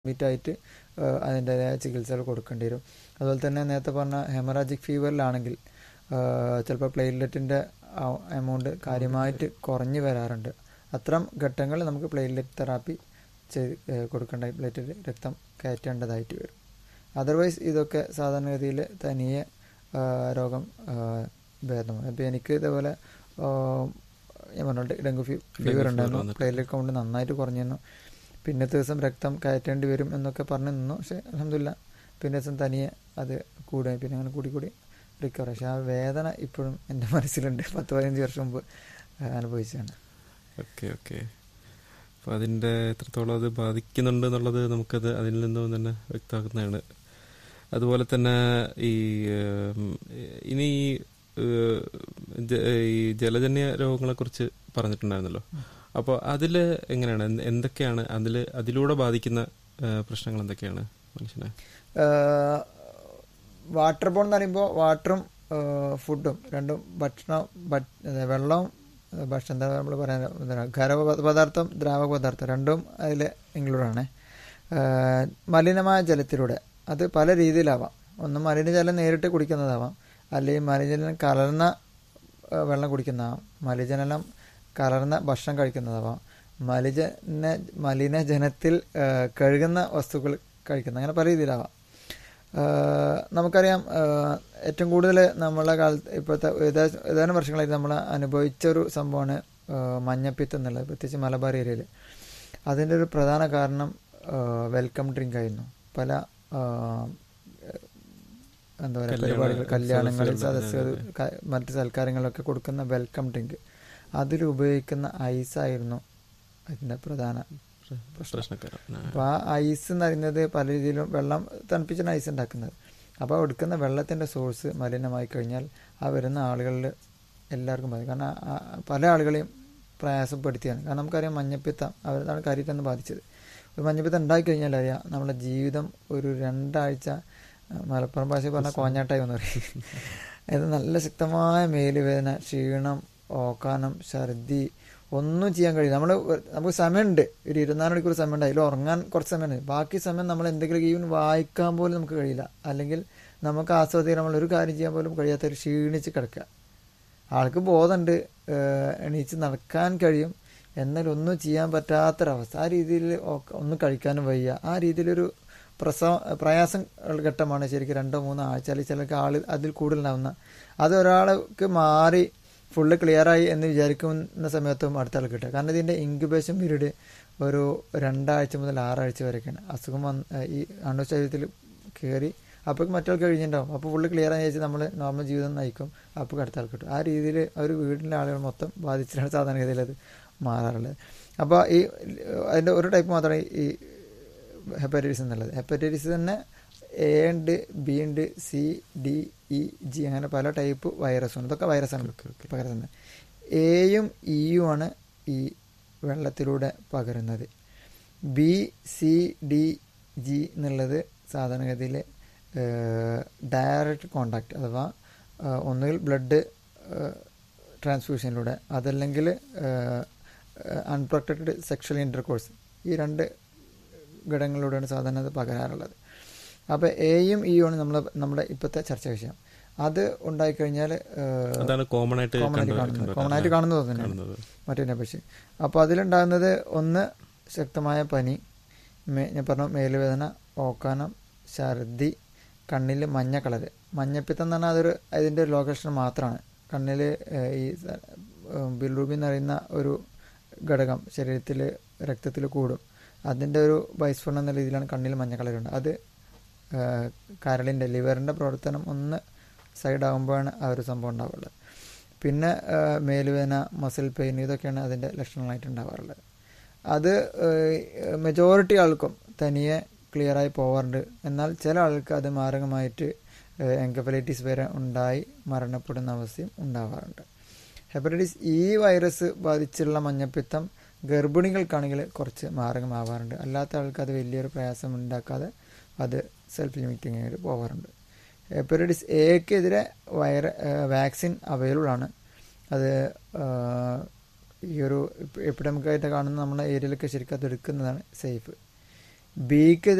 ലിമിറ്റായിട്ട് അതിൻ്റെതായ ചികിത്സകൾ കൊടുക്കേണ്ടി വരും അതുപോലെ തന്നെ നേരത്തെ പറഞ്ഞ ഹെമറാജിക് ഫീവറിലാണെങ്കിൽ ചിലപ്പോൾ പ്ലേറ്റ്ലെറ്റിൻ്റെ എമൗണ്ട് കാര്യമായിട്ട് കുറഞ്ഞു വരാറുണ്ട് അത്തരം ഘട്ടങ്ങൾ നമുക്ക് പ്ലേറ്റ്ലെറ്റ് തെറാപ്പി ചെയ്ത് കൊടുക്കേണ്ട പ്ലേറ്റിൽ രക്തം കയറ്റേണ്ടതായിട്ട് വരും അതർവൈസ് ഇതൊക്കെ സാധാരണഗതിയിൽ തനിയെ രോഗം ഭേദമാണ് ഇപ്പോൾ എനിക്ക് ഇതേപോലെ ഞാൻ പറഞ്ഞിട്ട് ഡെങ്കു ഫീ ഫീവർ ഉണ്ടായിരുന്നു പ്ലേറ്റ്ലെറ്റ് കൗണ്ട് നന്നായിട്ട് കുറഞ്ഞിരുന്നു പിന്നത്തെ ദിവസം രക്തം കയറ്റേണ്ടി വരും എന്നൊക്കെ പറഞ്ഞു നിന്നു പക്ഷെ അലഹമില്ല പിന്നെ ദിവസം തനിയെ അത് കൂടുക പിന്നെ അങ്ങനെ കൂടി കൂടി റിക്കവർ പക്ഷെ ആ വേദന ഇപ്പോഴും എൻ്റെ മനസ്സിലുണ്ട് പത്ത് പതിനഞ്ച് വർഷം മുമ്പ് അനുഭവിച്ചതാണ് ഓക്കെ ഓക്കെ അപ്പോൾ അതിൻ്റെ എത്രത്തോളം അത് ബാധിക്കുന്നുണ്ട് എന്നുള്ളത് നമുക്കത് അതിൽ നിന്നും തന്നെ വ്യക്തമാക്കുന്നതാണ് അതുപോലെ തന്നെ ഈ ഇനി ഈ ജലജന്യ രോഗങ്ങളെക്കുറിച്ച് പറഞ്ഞിട്ടുണ്ടായിരുന്നല്ലോ അപ്പോൾ അതിൽ എങ്ങനെയാണ് എന്തൊക്കെയാണ് അതിൽ അതിലൂടെ ബാധിക്കുന്ന പ്രശ്നങ്ങൾ എന്തൊക്കെയാണ് മനുഷ്യനെ വാട്ടർ ബോൺ എന്ന് പറയുമ്പോൾ വാട്ടറും ഫുഡും രണ്ടും ഭക്ഷണം വെള്ളവും ഭക്ഷണം എന്താ നമ്മൾ പറയാൻ ഖര പദാർത്ഥം ദ്രാവക പദാർത്ഥം രണ്ടും അതിൽ ഇൻക്ലൂഡാണ് മലിനമായ ജലത്തിലൂടെ അത് പല രീതിയിലാവാം ഒന്ന് മലിനജലം നേരിട്ട് കുടിക്കുന്നതാവാം അല്ലെങ്കിൽ മലിനജലം കലർന്ന വെള്ളം കുടിക്കുന്നതാവാം മലിനജലം കലർന്ന ഭക്ഷണം കഴിക്കുന്നതാവാം മലിജന മലിനജനത്തിൽ കഴുകുന്ന വസ്തുക്കൾ കഴിക്കുന്ന അങ്ങനെ പല രീതിയിലാവാം നമുക്കറിയാം ഏറ്റവും കൂടുതൽ നമ്മളെ കാലത്ത് ഇപ്പോഴത്തെ ഏതാനും വർഷങ്ങളായിട്ട് നമ്മൾ അനുഭവിച്ച ഒരു സംഭവമാണ് മഞ്ഞപ്പിത്തം എന്നുള്ളത് പ്രത്യേകിച്ച് മലബാർ ഏരിയയിൽ അതിൻ്റെ ഒരു പ്രധാന കാരണം വെൽക്കം ഡ്രിങ്ക് ആയിരുന്നു പല എന്താ പറയുക പരിപാടികൾ കല്യാണങ്ങളിൽ സദസ്സുകൾ മറ്റ് സൽക്കാരങ്ങളിലൊക്കെ കൊടുക്കുന്ന വെൽക്കം ഡ്രിങ്ക് അതിൽ ഉപയോഗിക്കുന്ന ഐസായിരുന്നു അതിൻ്റെ പ്രധാന അപ്പോൾ ആ ഐസ് എന്ന് പറയുന്നത് പല രീതിയിലും വെള്ളം തണുപ്പിച്ചാണ് ഐസ് ഉണ്ടാക്കുന്നത് അപ്പോൾ എടുക്കുന്ന വെള്ളത്തിൻ്റെ സോഴ്സ് മലിനമായി കഴിഞ്ഞാൽ ആ വരുന്ന ആളുകളിൽ എല്ലാവർക്കും ബാധിക്കും കാരണം പല ആളുകളെയും പ്രയാസപ്പെടുത്തിയാണ് കാരണം നമുക്കറിയാം മഞ്ഞപ്പിത്തം അവരാണ് കാര്യത്തൊന്ന് ബാധിച്ചത് ഒരു മഞ്ഞപ്പിത്തം ഉണ്ടായി കഴിഞ്ഞാൽ അറിയാം നമ്മുടെ ജീവിതം ഒരു രണ്ടാഴ്ച മലപ്പുറം ഭാഷ പറഞ്ഞാൽ കോഞ്ഞാട്ടായി എന്ന് പറയും ഇത് നല്ല ശക്തമായ മേലുവേദന ക്ഷീണം ഓക്കാനം ഛർദി ഒന്നും ചെയ്യാൻ കഴിയില്ല നമ്മൾ നമുക്ക് സമയമുണ്ട് ഒരു ഇരുപത്തിനാല് മണിക്കൂർ സമയമുണ്ട് അതിൽ ഉറങ്ങാൻ കുറച്ച് സമയമുണ്ട് ബാക്കി സമയം നമ്മൾ എന്തെങ്കിലും ഈവൻ വായിക്കാൻ പോലും നമുക്ക് കഴിയില്ല അല്ലെങ്കിൽ നമുക്ക് ആസ്വദിക്കാൻ നമ്മൾ ഒരു കാര്യം ചെയ്യാൻ പോലും കഴിയാത്ത ഒരു ക്ഷീണിച്ച് കിടക്കുക ആൾക്ക് ബോധമുണ്ട് എണീച്ച് നടക്കാൻ കഴിയും എന്നാൽ ഒന്നും ചെയ്യാൻ പറ്റാത്തൊരവസ്ഥ ആ രീതിയിൽ ഒന്നും കഴിക്കാനും വയ്യ ആ രീതിയിലൊരു പ്രസവ പ്രയാസം ഘട്ടമാണ് ശരിക്കും രണ്ടോ മൂന്നോ ആഴ്ച അല്ലെങ്കിൽ ചിലർക്ക് ആൾ അതിൽ കൂടുതലുണ്ടാവുന്ന അത് ഒരാൾക്ക് മാറി ഫുള്ള് ക്ലിയറായി എന്ന് വിചാരിക്കുന്ന സമയത്തും അടുത്ത ആൾ കിട്ടുക കാരണം ഇതിൻ്റെ ഇൻക്യുബേഷൻ പീരീഡ് ഒരു രണ്ടാഴ്ച മുതൽ ആറാഴ്ച വരെയൊക്കെയാണ് അസുഖം വന്ന് ഈ അണു ശരീരത്തിൽ കയറി അപ്പോൾ മറ്റൊരാൾ കഴിഞ്ഞിട്ടുണ്ടാവും അപ്പോൾ ഫുള്ള് ക്ലിയർ ആയി വെച്ച് നമ്മൾ നോർമൽ ജീവിതം നയിക്കും അപ്പോൾ അടുത്ത ആൾ കിട്ടും ആ രീതിയിൽ ഒരു വീടിൻ്റെ ആളുകൾ മൊത്തം ബാധിച്ചിട്ടാണ് സാധാരണഗതിയിൽ അത് മാറാറുള്ളത് അപ്പോൾ ഈ അതിൻ്റെ ഒരു ടൈപ്പ് മാത്രമേ ഈ ഹെപ്പറ്റൈറ്റിസ് എന്നുള്ളത് ഹെപ്പറ്റൈറ്റിസ് തന്നെ എ ഉണ്ട് ബി ഉണ്ട് സി ഡി ഇ ജി അങ്ങനെ പല ടൈപ്പ് വൈറസ് ഉണ്ട് ഇതൊക്കെ വൈറസാണ് പകരുന്നത് എയും ഇയും ആണ് ഈ വെള്ളത്തിലൂടെ പകരുന്നത് ബി സി ഡി ജി എന്നുള്ളത് സാധാരണഗതിയിൽ ഡയറക്റ്റ് കോണ്ടാക്ട് അഥവാ ഒന്നുകിൽ ബ്ലഡ് ട്രാൻസ്ഫ്യൂഷനിലൂടെ അതല്ലെങ്കിൽ അൺപ്രൊട്ടക്റ്റഡ് സെക്ഷൽ ഇൻ്റർകോഴ്സ് ഈ രണ്ട് ഘടകങ്ങളിലൂടെയാണ് സാധാരണ അത് പകരാറുള്ളത് അപ്പോൾ എയും ഇയും ആണ് നമ്മൾ നമ്മുടെ ഇപ്പോഴത്തെ ചർച്ച വിഷയം അത് ഉണ്ടായിക്കഴിഞ്ഞാൽ അതാണ് കോമൺ ആയിട്ട് കോമൺ ആയിട്ട് കാണുന്നത് കോമൺ ആയിട്ട് കാണുന്നത് തന്നെയാണ് മറ്റേ പക്ഷേ അപ്പോൾ അതിലുണ്ടാകുന്നത് ഒന്ന് ശക്തമായ പനി ഞാൻ പറഞ്ഞു മേലുവേദന ഓക്കാനം ഛർദി കണ്ണിൽ മഞ്ഞ കളർ മഞ്ഞപ്പിത്തം എന്ന് പറഞ്ഞാൽ അതൊരു അതിൻ്റെ ഒരു ലൊക്കേഷൻ മാത്രമാണ് കണ്ണിൽ ഈ ബിൽറൂബി എന്ന് പറയുന്ന ഒരു ഘടകം ശരീരത്തിൽ രക്തത്തിൽ കൂടും അതിൻ്റെ ഒരു ബൈസ്ഫോൺ എന്ന രീതിയിലാണ് കണ്ണിൽ മഞ്ഞ കളറുണ്ട് അത് കരളിൻ്റെ ലിവറിൻ്റെ പ്രവർത്തനം ഒന്ന് സൈഡ് ആകുമ്പോഴാണ് ആ ഒരു സംഭവം ഉണ്ടാവുള്ളത് പിന്നെ മേലുവേദന മസിൽ പെയിൻ ഇതൊക്കെയാണ് അതിൻ്റെ ലക്ഷണങ്ങളായിട്ട് ഉണ്ടാവാറുള്ളത് അത് മെജോറിറ്റി ആൾക്കും തനിയെ ക്ലിയറായി പോകാറുണ്ട് എന്നാൽ ചില ആൾക്ക് അത് മാരകമായിട്ട് എൻകഫലൈറ്റിസ് വരെ ഉണ്ടായി മരണപ്പെടുന്ന അവസ്ഥയും ഉണ്ടാവാറുണ്ട് ഹെപ്പറ്റൈറ്റിസ് ഇ വൈറസ് ബാധിച്ചുള്ള മഞ്ഞപ്പിത്തം ഗർഭിണികൾക്കാണെങ്കിൽ കുറച്ച് മാരകമാവാറുണ്ട് അല്ലാത്ത ആൾക്ക് അത് വലിയൊരു പ്രയാസം ഉണ്ടാക്കാതെ അത് സെൽഫ് ലിമിറ്റിംഗ് ആയിട്ട് പോകാറുണ്ട് ഹെപ്പറ്റൈറ്റിസ് എക്കെതിരെ വൈറ വാക്സിൻ അവൈലബിൾ ആണ് അത് ഈ ഒരു എപ്പിഡമിക് ആയിട്ട് കാണുന്ന നമ്മുടെ ഏരിയയിലൊക്കെ ശരിക്കും അത് എടുക്കുന്നതാണ് സേഫ് ബിക്ക്